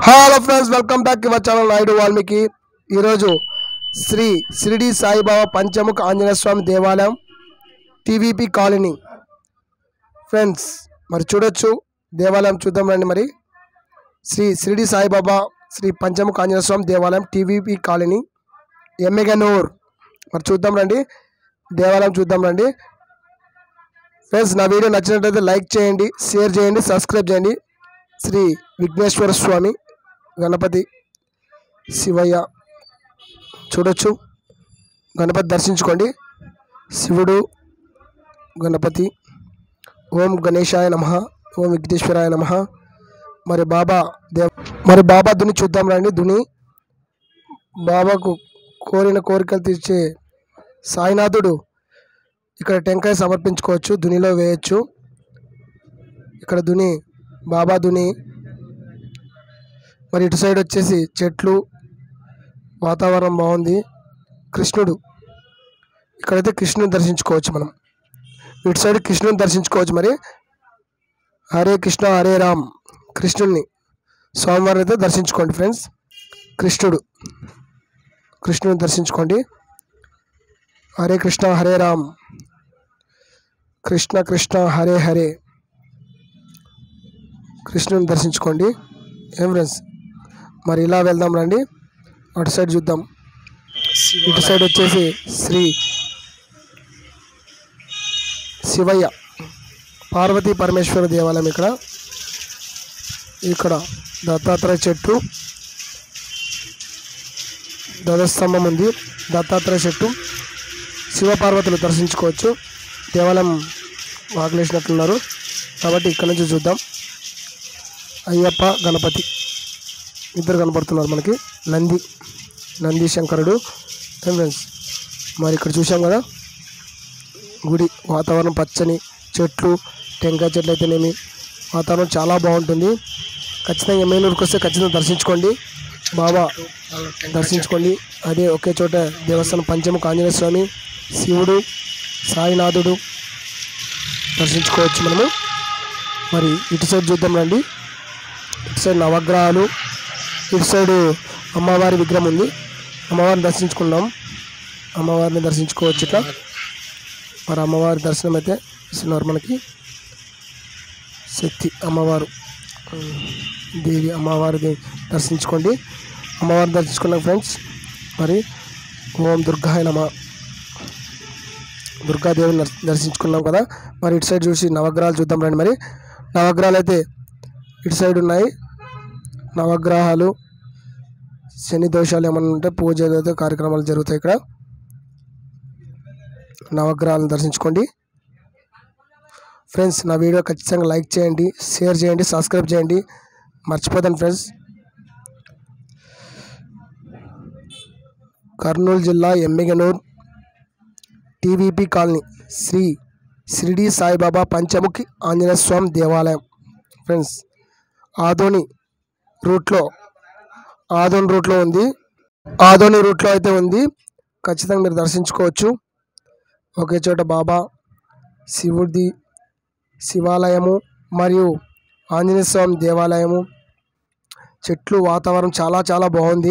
Hello friends welcome back to our channel Naidu Valmiki ఈరోజు శ్రీ షిరిడి సాయిబాబా పంచముఖ ఆంజనేయ స్వామి దేవాలయం TVP colony friends మరి చూడొచ్చు దేవాలయం చూద్దాం రండి మరి శ్రీ షిరిడి సాయిబాబా శ్రీ పంచముఖ ఆంజనేయ స్వామి దేవాలయం టీవీపీ కాలనీ ఎమ్మెగనూర్ మరి చూద్దాం రండి దేవాలయం చూద్దాం రండి ఫ్రెండ్స్ నా వీడియో నచ్చినట్లయితే లైక్ చేయండి షేర్ చేయండి సబ్స్క్రైబ్ చేయండి శ్రీ విఘ్నేశ్వర స్వామి గణపతి శివయ్య చూడొచ్చు గణపతి దర్శించుకోండి శివుడు గణపతి ఓం గణేశాయ నమ ఓం విఘ్నేశ్వరాయ నమ మరి బాబా దేవ్ మరి బాబా దుని చూద్దాం రండి దుని బాబాకు కోరిన కోరికలు తీర్చే సాయినాథుడు ఇక్కడ టెంకాయ సమర్పించుకోవచ్చు దునిలో వేయచ్చు ఇక్కడ దుని బాబా దుని మరి ఇటు సైడ్ వచ్చేసి చెట్లు వాతావరణం బాగుంది కృష్ణుడు ఇక్కడైతే కృష్ణుని దర్శించుకోవచ్చు మనం ఇటు సైడ్ కృష్ణుని దర్శించుకోవచ్చు మరి హరే కృష్ణ హరే రామ్ కృష్ణుడిని స్వామివారిని అయితే దర్శించుకోండి ఫ్రెండ్స్ కృష్ణుడు కృష్ణుని దర్శించుకోండి హరే కృష్ణ హరే రామ్ కృష్ణ కృష్ణ హరే హరే కృష్ణుని దర్శించుకోండి ఏం ఫ్రెండ్స్ మరి ఇలా వెళ్దాం రండి అటు సైడ్ చూద్దాం ఇటు సైడ్ వచ్చేసి శ్రీ శివయ్య పార్వతీ పరమేశ్వర దేవాలయం ఇక్కడ ఇక్కడ దత్తాత్రేయ చెట్టు ధ్వజస్తంభం ఉంది దత్తాత్రేయ చెట్టు శివపార్వతులు దర్శించుకోవచ్చు దేవాలయం వాకిలేసినట్లున్నారు కాబట్టి ఇక్కడ నుంచి చూద్దాం అయ్యప్ప గణపతి ఇద్దరు కనపడుతున్నారు మనకి నంది నంది శంకరుడు ఏం ఫ్రెండ్స్ మరి ఇక్కడ చూసాం కదా గుడి వాతావరణం పచ్చని చెట్లు టెంకాయ చెట్లు అయితేనేమి వాతావరణం చాలా బాగుంటుంది ఖచ్చితంగా ఎమ్మెల్యేకి వస్తే ఖచ్చితంగా దర్శించుకోండి బాబా దర్శించుకోండి అదే ఒకే చోట దేవస్థానం పంచముఖ ఆంజనేయ స్వామి శివుడు సాయినాథుడు దర్శించుకోవచ్చు మనము మరి ఇటు సైడ్ చూద్దాం రండి ఇటు సైడ్ నవగ్రహాలు ఇటు సైడ్ అమ్మవారి విగ్రహం ఉంది అమ్మవారిని దర్శించుకున్నాం అమ్మవారిని దర్శించుకోవచ్చు ఇట్లా మరి అమ్మవారి దర్శనం అయితే ఇస్తున్నారు మనకి శక్తి అమ్మవారు ఉమ్, దేవి అమ్మవారిని దర్శించుకోండి అమ్మవారిని దర్శించుకున్నాం ఫ్రెండ్స్ మరి ఓం దుర్గాయ నమ దుర్గాదేవిని దర్శ- దర్శించుకున్నాం కదా మరి ఇటు సైడ్ చూసి నవగ్రహాలు చూద్దాం రండి మరి నవగ్రహాలు అయితే ఇటు సైడ్ ఉన్నాయి నవగ్రహాలు శని దోషాలు ఏమన్నా ఉంటే పూజలు అయితే కార్యక్రమాలు జరుగుతాయి ఇక్కడ నవగ్రహాలను దర్శించుకోండి ఫ్రెండ్స్ నా వీడియో ఖచ్చితంగా లైక్ చేయండి షేర్ చేయండి సబ్స్క్రైబ్ చేయండి మర్చిపోతాను ఫ్రెండ్స్ కర్నూలు జిల్లా ఎమ్మిగనూర్ టీవీపీ కాలనీ శ్రీ షిరిడి సాయిబాబా పంచముఖి ఆంజనేయ స్వామి దేవాలయం ఫ్రెండ్స్ ఆదోని రూట్లో ఆదోని రూట్లో ఉంది ఆదోని రూట్లో అయితే ఉంది ఖచ్చితంగా మీరు దర్శించుకోవచ్చు ఒకే చోట బాబా శివుడిది శివాలయము మరియు ఆంజనేయ స్వామి దేవాలయము చెట్లు వాతావరణం చాలా చాలా బాగుంది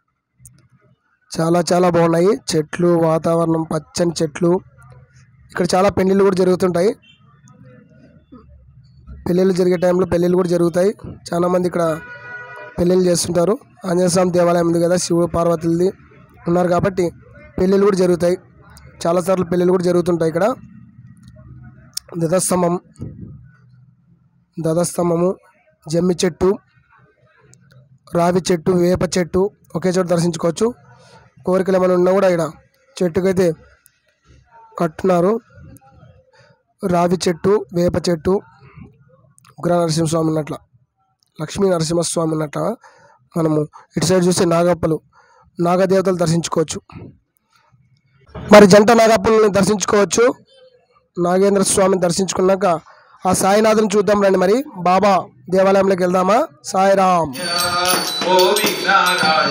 చాలా చాలా బాగున్నాయి చెట్లు వాతావరణం పచ్చని చెట్లు ఇక్కడ చాలా పెళ్ళిళ్ళు కూడా జరుగుతుంటాయి పెళ్ళిళ్ళు జరిగే టైంలో పెళ్ళిళ్ళు కూడా జరుగుతాయి చాలా మంది ఇక్కడ పెళ్ళిళ్ళు చేస్తుంటారు ఆంజనేయ స్వామి దేవాలయం ఉంది కదా శివుడు పార్వతులది ఉన్నారు కాబట్టి పెళ్ళిళ్ళు కూడా జరుగుతాయి చాలాసార్లు పెళ్ళిళ్ళు కూడా జరుగుతుంటాయి ఇక్కడ ధ్వజస్తంభం ధ్వజస్తంభము జమ్మి చెట్టు రావి చెట్టు వేప చెట్టు ఒకే చోట దర్శించుకోవచ్చు కోరికలు ఏమైనా ఉన్నా కూడా ఇక్కడ చెట్టుకైతే కట్టున్నారు రావి చెట్టు వేప చెట్టు ఉగ్ర నరసింహస్వామి ఉన్నట్ల లక్ష్మీ నరసింహస్వామి ఉన్నట్ల మనము ఇటు సైడ్ చూస్తే నాగప్పలు నాగదేవతలు దర్శించుకోవచ్చు మరి జంట నాగప్పలను దర్శించుకోవచ్చు నాగేంద్ర స్వామిని దర్శించుకున్నాక ఆ సాయినాథుని చూద్దాం రండి మరి బాబా దేవాలయంలోకి వెళ్దామా సాయిరామ్ ఓ విఘ్నారాయ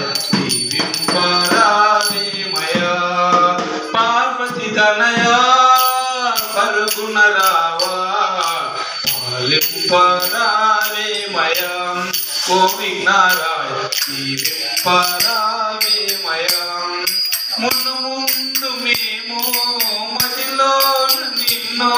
శ్రీవింపరామయ పార్వతి తనయ పరుగుణ రావా పాలింపరామయ ఓ విఘ్నారాయ దీవింపరావేమయా మును ముందు మేము మదిలో నిన్నో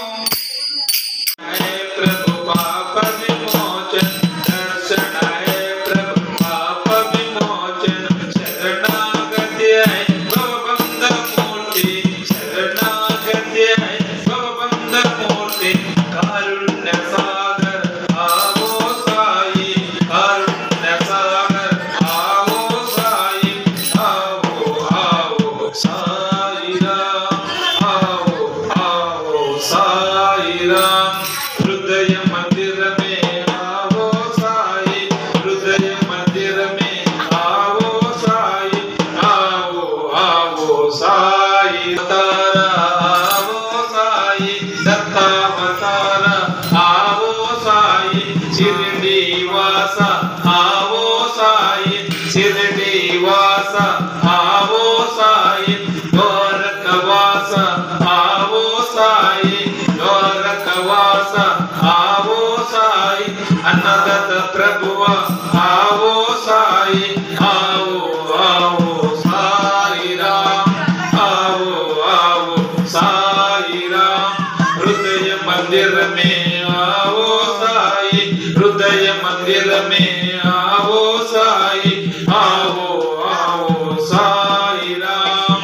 है प्रभु पाप विमोचन दर्शन है प्रभु पाप विमोचन शरणागति है भवबंध मूर्ति शरणागति है भवबंध मूर्ति कारुण्य सागर आवो साई कारुण्य सागर आवो साई आवो आवो साई राम आओ आओ साई राम हृदय मंदिर में आओ साई हृदय मंदिर में आओ साई आओ आओ साई तारा आओ साई दत्तावतारा आओ साई शिरडी वासा आओ साई शिरडी वासा आओ साई द्वारकवास आवो साई द्वारकवास आवो साई अन्नदत्त प्रभुव आवो साई आओ आओ साई राम आओ आओ साई राम हृदय मंदिर में आओ साई हृदय मंदिर में आओ साई आओ आओ साई राम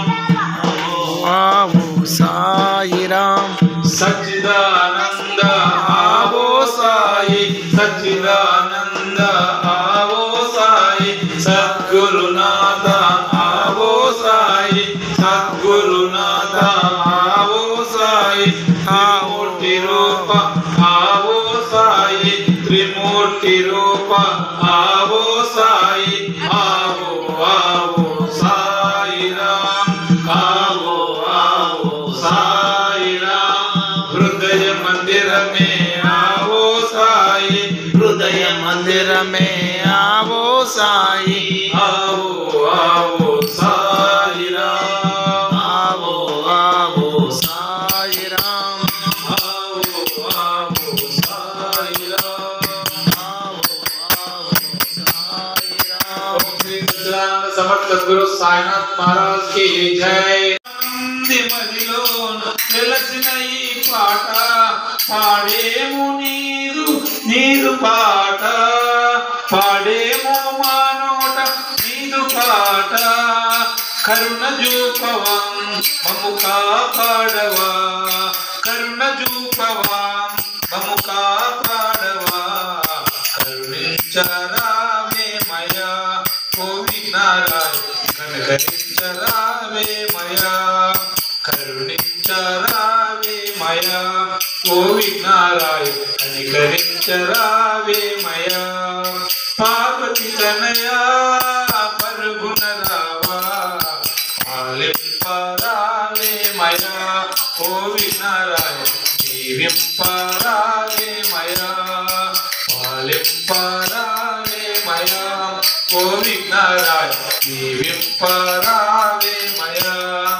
ఆవు సాయిరామ్ सच्चिदानंद आवो साई सच्चिदानंद आवो साई सद्गुरुनाथ आवो साई सद्गुरुनाथ आवो साई त्रिमूर्ति रूप आवो साई त्रिमूर्ति रूप आवो साई आवो आवो साई राम आवो आवो साई राम हृदय मंदिर में आवो साई హృదయ మందిర మే ఆవో సాయి आओ आओ साई राम ఆవో ఆవో సాయిరామ్ आओ आओ साई राम ఆవో ఆవో సాయిరామ్ ओम श्री सच्चिदानंद समर्थ सद्गुरु साईनाथ महाराज की जय ఆనంది మదిలోన వెలసిన ఈ పాట పాడేము నీరు నీరు పాట పాడేము మా నోట నీదు పాట కరుణ జూపవా మము కాపాడవా కరుణ జూపవా మము కాపాడవా కరుణించరామే మయా ఓ విఘ్నారాయ కనకరించరామే మయా కరుణించరావే మయా ఓ విఘ్నారాయ కనికరించరావే మయా పార్వతి తనయా పరుగున రావా పాలింపరావే మయా ఓ విఘ్నారాయ దీవింపరావే మయా పాలింపరావే మయా ఓ విఘ్నారాయ దీవింపరావే మయా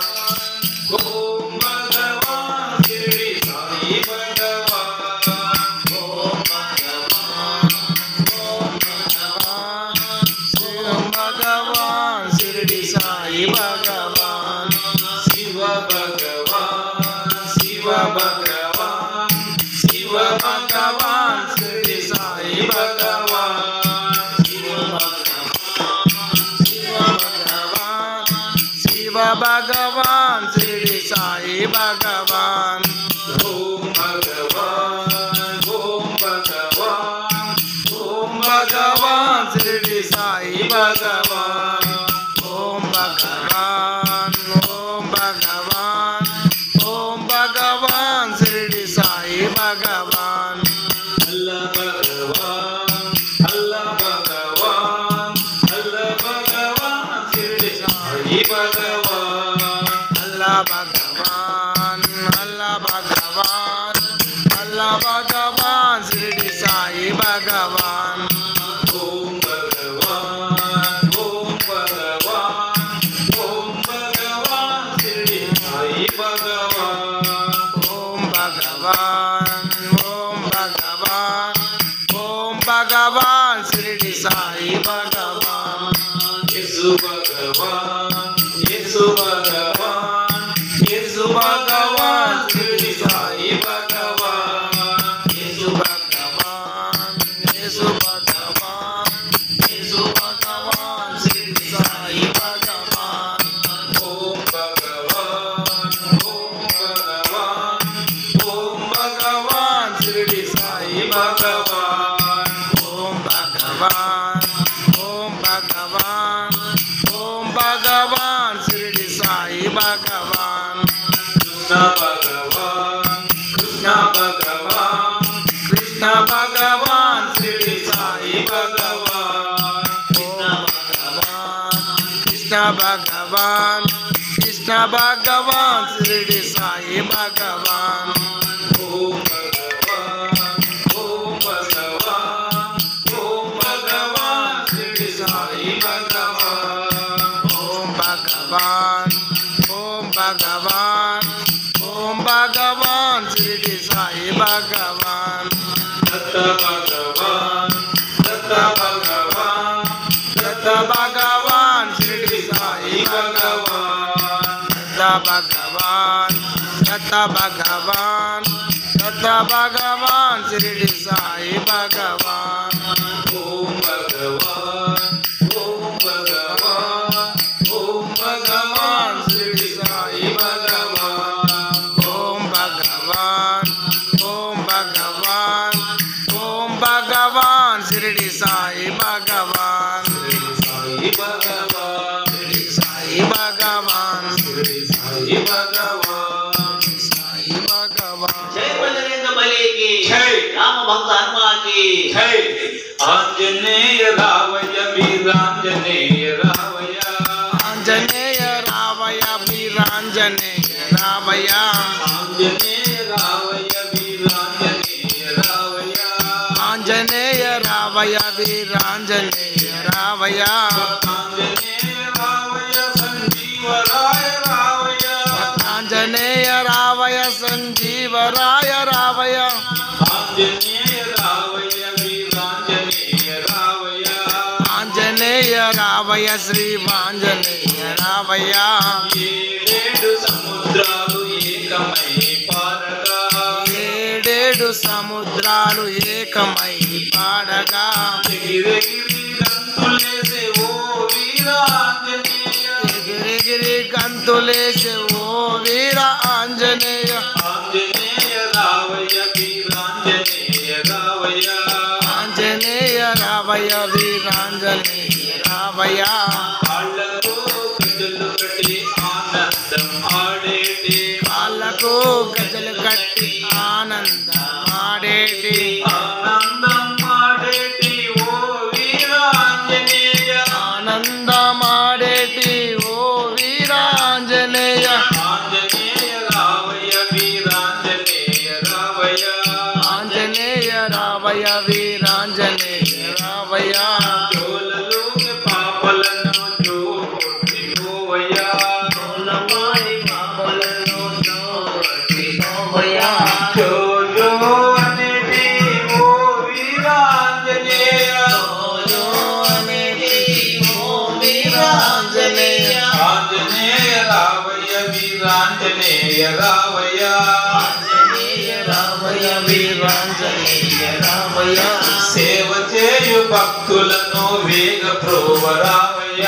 ఓం భగవాన్ శ్రీ సాయి భగవాన్ ఓం భగవాన్ ఓం భగవాన్ ఓం భగవాన్ షిరిడి సాయి భగవాన్ శివ భగవాన్ శివ భగవాన్ శివ భగవాన్ శ్రీ సాయి భగవాన్ శివ భగవాన్ శివ భగవాన్ షిరిడి సాయి భగవాన్ ఓం భగవాన్ ఓం భగవాన్ ఓం భగవాన్ షిరిడి సాయి భగవాన్ ఓం భగవాన్ ఓం భగవాన్ ఓం భగవాన్ షిరిడి సాయి భగవాన్ అల్లా భగవాన్ అల్లా భగవాన్ అల్లా భగవాన్ శిరిడి సాయి భగవాన్ అల్లా భగవాన్ అల్లా భగవాన్ అల్లా భగవాన్ షిరిడి సాయి భగవాన్ ఓం భగవాన్ ఓం సాయి భగవాన్ యేసు భగవాన్ యేసు భగవాన్ యేసు భగవాన్ షిరిడి సాయి భగవాన్ యేసు భగవాన్ యేసు భగవాన్ యేసు భగవాన్ షిరిడి సాయి భగవాన్ ఓం భగవాన్ ఓం భగవాన్ ఓం భగవాన్ షిరిడి సాయి భగవాన్ ఓం భగవాన్ ఓం భగవాన్ ఓం భగవాన్ షిరిడి సాయి భగవాన్ కృష్ణ భగవాన్ కృష్ణ భగవాన్ కృష్ణ భగవాన్ షిరిడి సాయి భగవాన్ కృష్ణ భగవాన్ కృష్ణ భగవాన్ షిరిడి సాయి భగవాన్ ఓం భగవాన్ ఓం భగవాన్ ఓం భగవాన్ షిరిడి సాయి భగవాన్ ఓం భగవాన్ ఓం భగవాన్ ఓం భగవాన్ షిరిడి సాయి భగవాన్ దత్త భగవాన్ దత్త భగవాన్ దత్త భగవాన్ షిరిడి సాయి సాయి భగవాన్ దత్త భగవాన్ దత్త భగవాన్ దత్త భగవాన్ షిరిడి సాయి భగవాన్ ఓం భగవాన్ ఓం భగవాన్ ఓం భగవాన్ షిరిడి సాయి భగవాన్ ఓం భగవాన్ ఓం భగవాన్ ఓం భగవాన్ షిరిడి సాయి భగవాన్ షిరిడి సాయి భగవాన్ షిరిడి సాయి భగవాన్ షిరిడి సాయి భగవాన్ సాయి భగవాన్ జై బజరంగ బలికి జై. రామ భక్త హనుమాకి జై ఆంజనేయ రావయ్య వీరాంజనేయ రావయ్య ఆంజనేయ రావయ వీరాంజనేయ రావయ ఆంజనేయ రావయ్య వీరాంజనేయ రావయ్య ఆంజనేయ రావయ వీరాంజనేయ రావయ ఆంజనేయ రావయ్య సంజీవరాయ రావయ్య ఆంజనేయ రావయ సంజీవరాయ రావయ ఆంజనేయ రావయ్య వీరాంజనేయ రావయ్య ఆంజనేయ రావయ శ్రీవాంజనేయ రావయ ఏడేడు సముద్రాలు ఏకమై పారగా ఏడేడు సముద్రాలు ఏకమై పాడగా ఎగిరెగిరి గంతులేసే ఓ వీరాంజనేయ ఎగిరెగిరి గంతులేసే ఓ వీర ఆంజనేయ ఆంజనేయ రావయ్య వీరాంజనేయ రావయ్య ఆంజనేయ రావయ వీరాంజనేయ రావయ కాళ్ళతో గజలు కట్టి ఆనందం ఆడేటి కాళ్ళకు గజలు కట్టి ఆనందమాడేటి ఆనందం ఆడేటి ఓ వీరాంజనేయ ఆనందమాడేటి ఓ వీరాంజనేయ ఆంజనేయ రావయ్య వీరాంజనేయ రావయ్య ఆంజనేయ రావయ వీరాంజనేయ రావయ జోలలోని పాపలను జోకొట్టి పోవయ్య జో జో అనేది ఓ వీరాంజనేయ ఆంజనేయ రావయ్య వీరాంజనేయ రావయ్య సేవ చేయు భక్తులను వేగ ప్రోవ రావయ్య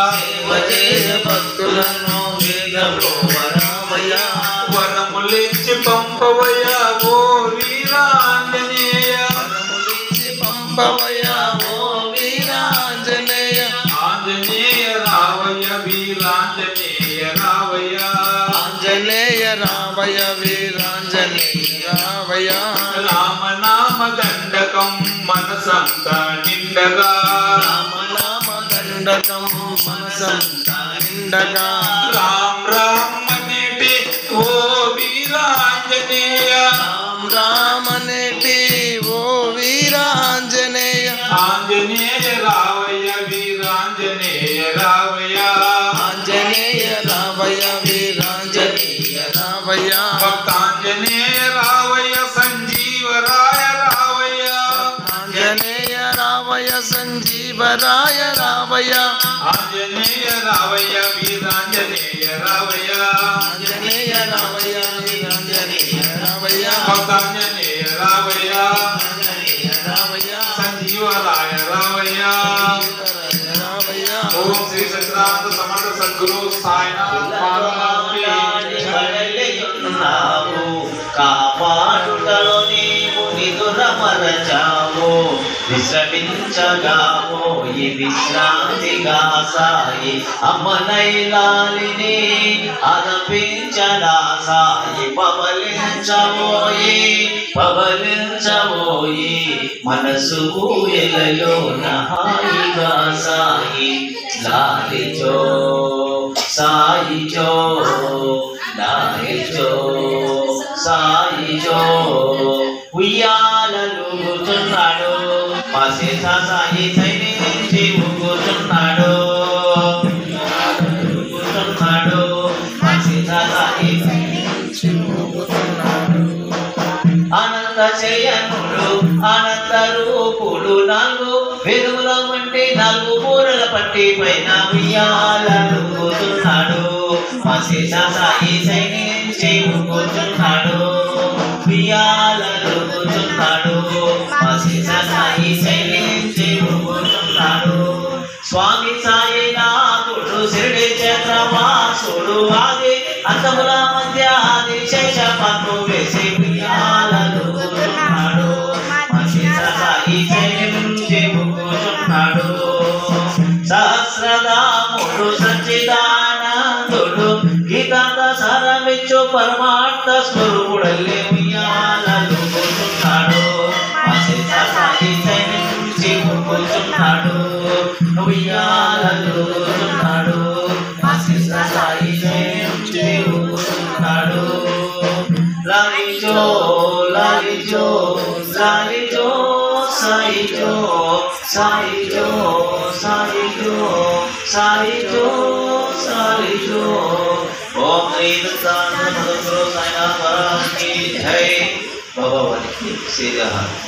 భక్తులను వేదలోవరామయ వరములిచ్చి పంపవయ్య ఓ వీరాంజనేయ వరములిచ్చి పంపవయ ఓ వీరాంజనేయ ఆంజనేయ రావయ్య వీరాంజనేయ రావయ్య ఆంజనేయ రావయ వీరాంజనేయ రావయ రామనామ దండకం మనసంతా నిండగా రామనామ దండకం మనసంతా నిండగా రామ్ రామ్ అనేటి ఓ వీరాంజనేయ రామ్ రామనేటి ఓ వీరాంజనేయ ఆంజనేయ రావయ్య వీరాంజనేయ రావయ్య ఆంజనేయ రావయ వీరాంజనేయ రావయ భక్తాంజనేయ రావయ్య సంజీవరాయ రావయ్య ఆంజనేయ రావయ సంజీవరాయ ఆంజనేయ రావయ్య ఆంజనేయ రావయ్య వీరాంజనేయ రావయ్య ఆంజనేయ రావయ్య వీరాంజనేయ రావయ్య భక్తాంజనేయ రావయ్య ఆంజనేయ రావయ్య సంజీవరాయ రావయ్య రావయ్య ఓం శ్రీ సత్యనారాయణ సమర్థ సద్గురు సాయినాథ్ మహారాజ్ కడలియున్నావు కాపాడుటలో నీవు నిదురమరచావు విశ్రమించగావు ఈ విశ్రాంతిగా సాయి అమ్మనైలాలిని అదపించడా సాయి పవలించబోయి పవలించబోయి మనసు ఎలలో హాయిగా సాయి లాలిచో సాయిచో లాలిచో సాయిచో ఉయ్యాలలుగుతున్నాడు పసిస సాయి సైని నుంచి ఊగుతున్నాడు ఊగుతున్నాడు పసిస సాయి అనంత శయనుడు అనంత రూపుడు నాలుగు వెలుగుల వంటి నాలుగు మూరల పట్టి పైన ఉయ్యాలలుగుతున్నాడు మసిస సాయి సైనించి కూర్చున్నాడు ఉయ్యాలలుగుతున్నాడు మసిస సాయి సైనించి కూర్చున్నాడు స్వామి సాయి నాథుడు శిరుడి చక్రవాసుడు ఆది అంతముల మధ్య ఆది శేష పన్ను వేసి ఉయ్యాలలుగుతున్నాడు మసిస సాయి సైనించి కూర్చున్నాడు సహస్రదాముడు సచ్చిదానందుడు గీతాంత సారమిచ్చు పరమార్థ స్వరూపుడల్లే ఉయ్యాలలుగుతున్నాడు మసిస సాయి సైనించి కూర్చున్నాడు ఉయ్యాలలుగుతున్నాడు మసిస సాయి సైనించి కూర్చున్నాడు లాలిజో లాలిజో లాలిజో సాయిజో సాయిజో సాయిజో సాయిజో సాయిజో ఓం శ్రీ దత్తానంద గురు సాయినాథ్ మహారాజ్ की जय भगवान की श्री